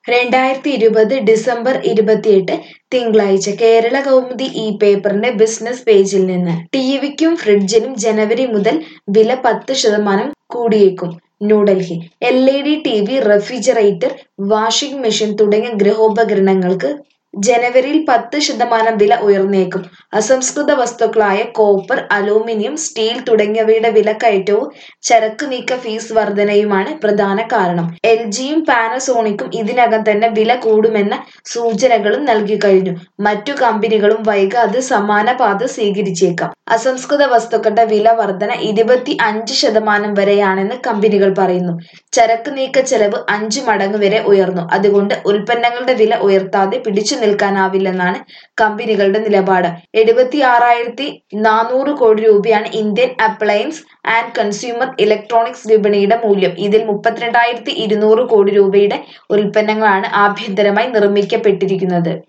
രണ്ടായിരത്തി ഇരുപത് ഡിസംബർ ഇരുപത്തിയെട്ട് തിങ്കളാഴ്ച കേരള കൗമുദി ഈ പേപ്പറിന്റെ ബിസിനസ് പേജിൽ നിന്ന് ടിവിക്കും ഫ്രിഡ്ജിനും ജനുവരി മുതൽ വില പത്ത് ശതമാനം കൂടിയേക്കും New Delhi L E D T V refrigerator washing machine തുടങ്ങിയ ഗൃഹോപകരണങ്ങൾക്ക് ജനുവരിയിൽ പത്ത് ശതമാനം വില ഉയർന്നേക്കും അസംസ്കൃത വസ്തുക്കളായ കോപ്പർ അലൂമിനിയം സ്റ്റീൽ തുടങ്ങിയവയുടെ വിലക്കയറ്റവും ചരക്ക് നീക്ക ഫീസ് വർധനയുമാണ് പ്രധാന കാരണം എൽ ജിയും പാനസോണിക്കും ഇതിനകം തന്നെ വില കൂടുമെന്ന സൂചനകളും നൽകി കഴിഞ്ഞു മറ്റു കമ്പനികളും വൈകാതെ സമാന പാത സ്വീകരിച്ചേക്കാം അസംസ്കൃത വസ്തുക്കളുടെ വില വർധന ഇരുപത്തി അഞ്ച് ശതമാനം വരെയാണെന്ന് കമ്പനികൾ പറയുന്നു ചരക്ക് നീക്ക ചെലവ് അഞ്ച് മടങ്ങ് വരെ ഉയർന്നു അതുകൊണ്ട് ഉൽപ്പന്നങ്ങളുടെ വില ഉയർത്താതെ പിടിച്ചു നിൽക്കാനാവില്ലെന്നാണ് കമ്പനികളുടെ നിലപാട് എഴുപത്തി ആറായിരത്തി നാനൂറ് കോടി രൂപയാണ് Indian appliance and consumer electronics വിപണിയുടെ മൂല്യം ഇതിൽ മുപ്പത്തിരണ്ടായിരത്തി ഇരുന്നൂറ് കോടി രൂപയുടെ ഉൽപ്പന്നങ്ങളാണ് ആഭ്യന്തരമായി നിർമ്മിക്കപ്പെട്ടിരിക്കുന്നത്